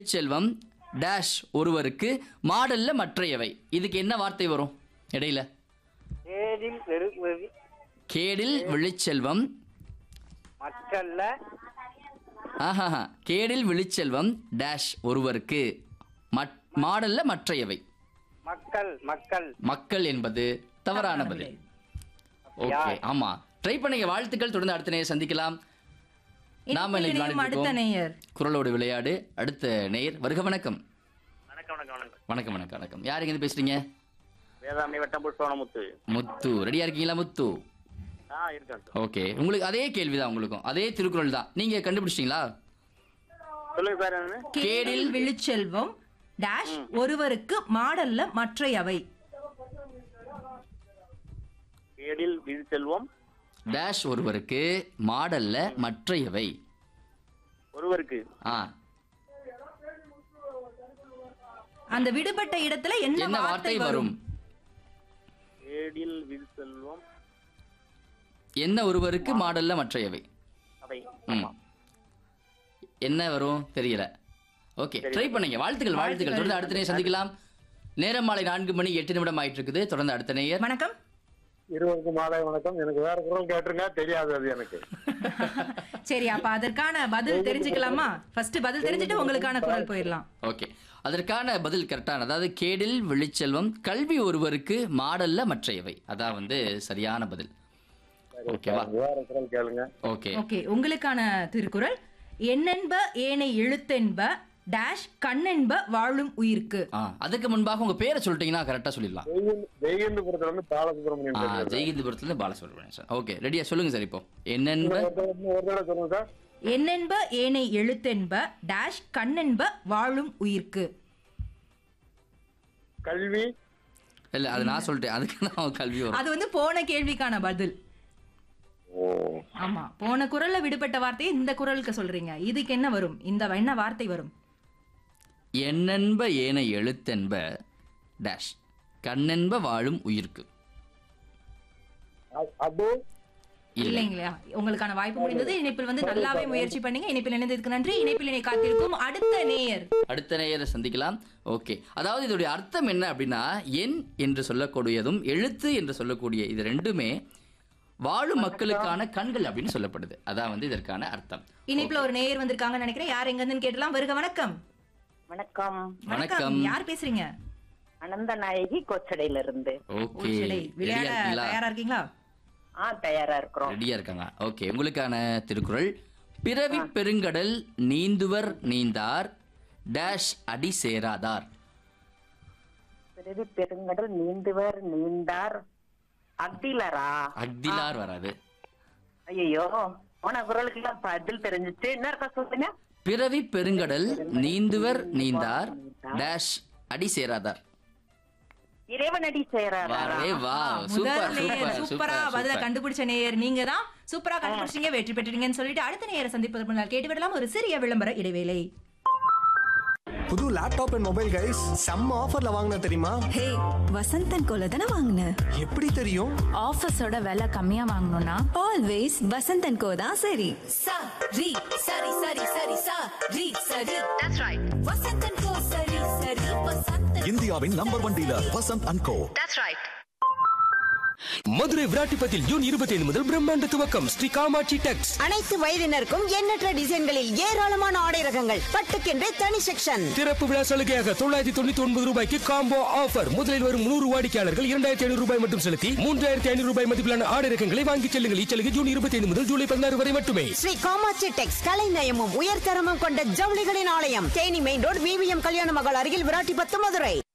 செல்வம் dash ஒருவருக்கு மாடல்ல மற்றையவை இதுக்கு என்ன வார்த்தை வரும் இடையில ஏழில் வெறுவெறி கேடில் விழிச்செல்வம் மக்கள்ல ஆஹாஹா கேடில் விழிச்செல்வம் டேஷ் ஒருவருக்கு மட் மாடல்ல மற்றையவை மக்கள் மக்கள் மக்கள் என்பது தவறான பதில் ஓகே ஆமா ட்ரை பண்ணுங்க வாழ்த்துக்கள் தொடர்ந்து அடுத்த நேரம் சந்திக்கலாம் நாம இன்னைக்கு இணையம் விளையாடிட்டு அடுத்த இருக்கோம். நேயர் குரலோடு விளையாடு அடுத்த நேயர் வருக வணக்கம் வணக்கம் வணக்கம் வணக்கம் வணக்கம் வணக்கம் வணக்கம் யார் இருந்து பேசுறீங்க வேதாமணி வட்டம் புஷ்பவனமுத்து முத்து ரெடியா இருக்கீங்களா முத்து ஆ இருக்கேன் சார் ஓகே உங்களுக்கு அதே கேள்விதான் உங்களுக்கும் அதே திருக்குறள் தான் நீங்க கண்டுபிடிச்சிட்டீங்களா சொல்லுங்க சார் என்ன கேடில் விழுச்செல்வம் டேஷ் ஒருவருக்கு மாடல்ல மற்றையவை ஏழில் விழிச்செல்வம் டேஷ் ஒருவருக்கு மாடல்ல மற்றையவை ஒருவருக்கு ஆ அந்த விடுபட்ட இடத்துல என்ன என்ன வார்த்தை வரும் ஏழில் விழிச்செல்வம் என்ன ஒருவருக்கு மாடல்ல மற்றையவை அவை ம். என்ன வரும் தெரியல ஓகே ட்ரை பண்ணுங்க வாழ்த்துக்கள் வாழ்த்துக்கள் தொடர்ந்து அடுத்த நேரம் சந்திக்கலாம் நேரம் மாலை நான்கு மணி எட்டு நிமிடம் ஆயிட்டு இருக்குது தொடர்ந்து அடுத்த நேயர் வணக்கம் இருவருக்கும் மாலை வணக்கம் எனக்கு வேற குரல் கேட்டுருங்க தெரியாது அது எனக்கு சரி அப்ப அதற்கான பதில் தெரிஞ்சுக்கலாமா ஃபர்ஸ்ட் பதில் தெரிஞ்சுட்டு உங்களுக்கான குரல் போயிடலாம் ஓகே அதற்கான பதில் கரெக்டான அதாவது கேடில் விழிச்செல்வம் கல்வி ஒருவருக்கு மாடல்ல மற்றையவை அதான் வந்து சரியான பதில் ஓகேவா வேற குரல் கேளுங்க ஓகே ஓகே உங்களுக்கான திருக்குறள் என்னென்ப ஏனை எழுத்தென்ப டேஷ் கண்ணென்ப வாழும் உயிர்க்கு ஆ அதுக்கு முன்பாக உங்க பேரை சொல்லிட்டீங்கன்னா கரெக்டா சொல்லிடலாம் வெய்யன் வெய்யந்துபுரத்துல இருந்து பாலசுப்ரமணியம் ஆ பேசுறேன். ஜெயகிந்தபுரத்துல இருந்து பாலசுப்ரமணியன் சார் ஓகே ரெடியா சொல்லுங்க சார் இப்போ என்னென்ப ஒரு தடவை இன்னும் ஒரு தடவை சொல்லுங்க சார் என்னென்ப ஏனை எழுத்தென்ப டேஷ் கண்ணென்ப வாழும் உயிர்க்கு கல்வி இல்ல அது நான் சொல்லிட்டேன் அதுக்கு நான் கல்வி வரும் அது வந்து போன கேள்விக்கான பதில் ஓ ஆமா போன குரல்ல விடுபட்ட வார்த்தையை இந்த குரலுக்கு சொல்றீங்க இதுக்கு என்ன வரும் இந்த என்ன வார்த்தை வரும் என்னென்ப ஏனை எழுத்தென்ப டேஷ் கண்ணென்ப வாழும் உயிர்க்கு அ- அது இல்லை இல்லைங்களா உங்களுக்கான வாய்ப்பு முடிந்தது இணைப்பில் வந்து நல்லாவே முயற்சி பண்ணீங்க இணைப்பில் இணைந்ததுக்கு நன்றி இணைப்பில் இணை காத்திருக்கும் அடுத்த நேயர் அடுத்த நேயரை சந்திக்கலாம் ஓகே அதாவது இதோடைய அர்த்தம் என்ன அப்படின்னா எண் என்று சொல்லக்கூடியதும் எழுத்து என்று சொல்லக்கூடிய இது ரெண்டுமே வாழும் மக்களுக்கான கண்கள் அப்படின்னு சொல்லப்படுது அதான் வந்து இதற்கான அர்த்தம் இணைப்புல ஒரு நேயர் வந்திருக்காங்கன்னு நினைக்கிறேன் யார் எங்க இருந்துன்னு கேட்டலாம் வருக வணக்கம் வணக்கம் வணக்கம் யார் பேசுறீங்க அனந்த நாயகி கொச்சடையில இருந்து ஓகே ஊச்சலை. ரெடியா விளையாட இருக்கீங்களா தயாரா இருக்கீங்களா ஆ தயாரா இருக்கிறோம் ரெடியா இருக்காங்க ஓகே உங்களுக்கான திருக்குறள் பிறவி பெருங்கடல் நீந்துவர் நீந்தார் டேஷ் அடி சேராதார் பிறவி பெருங்கடல் நீந்துவர் நீந்தார் அக்திலரா அக்திலார் வராது ஐயோ போன குரலுக்கு எல்லாம் பதில் தெரிஞ்சுச்சு என்ன இருக்கா சொல்லுங்க பிறவி பெருங்கடல் நீந்துவர் நீந்தார் டேஷ் அடி சேராதார் இறைவனடி சேராரா வரே வா முதல் சூப்பர் நேயர் சூப்பர் சூப்பரா சூப்பர் பதில சூப்பர் கண்டுபிடிச்ச நேயர் நீங்க தான் சூப்பரா கண்டுபிடிச்சீங்க வெற்றி பெற்றீங்கன்னு சொல்லிட்டு அடுத்த நேயரை சந்திப்பதற்கு முன்னால் கேட்டு விடலாம் ஒரு சிறிய விளம்பர இடைவேளை புது லேப்டாப் அண்ட் மொபைல் கைஸ் செம்ம ஆஃபர்ல வாங்கின தெரியுமா ஹே வசந்தன் கோல தானே வாங்கின எப்படி தெரியும் ஆஃபீஸோட விலை கம்மியா வாங்கணும்னா ஆல்வேஸ் வசந்தன் கோ தான் சரி சா ரி சரி சரி சரி சா ரி சரி தட்ஸ் ரைட் வசந்தன் கோ சரி சரி வசந்தன் இந்தியாவின் number one dealer Vasanth and co that's right Madurai விராட்டிப்பத்தில் ஜூன் இருபத்தி ஐந்து முதல் பிரம்மாண்ட துவக்கம் ஸ்ரீ காமாட்சி டெக்ஸ் அனைத்து வயதினருக்கும் எண்ணற்ற டிசைன்களில் ஏராளமான ஆடை ரகங்கள் பட்டுக்கென்றே தனி செக்ஷன் திறப்பு விழா சலுகையாக தொள்ளாயிரத்தி தொண்ணூத்தி ஒன்பது ரூபாய்க்கு காம்போ ஆஃபர் முதலில் வரும் நூறு வாடிக்கையாளர்கள் இரண்டாயிரத்தி ஐநூறு ரூபாய் மட்டும் செலுத்தி மூன்றாயிரத்தி ஐநூறு ரூபாய் மதிப்பிலான ஆடை ரகங்களை வாங்கிச் செல்லுங்கள் இச்சலுகை ஜூன் இருபத்தி ஐந்து முதல் ஜூலை பதினாறு வரை மட்டுமே ஸ்ரீ காமாட்சி டெக்ஸ் கலைநயமும் உயர்தரமும் கொண்ட ஜவுளிகளின் ஆலயம் தேனி மெயின் ரோடு விவிஎம் கல்யாண மகள் அருகில் விராட்டிபத்து மதுரை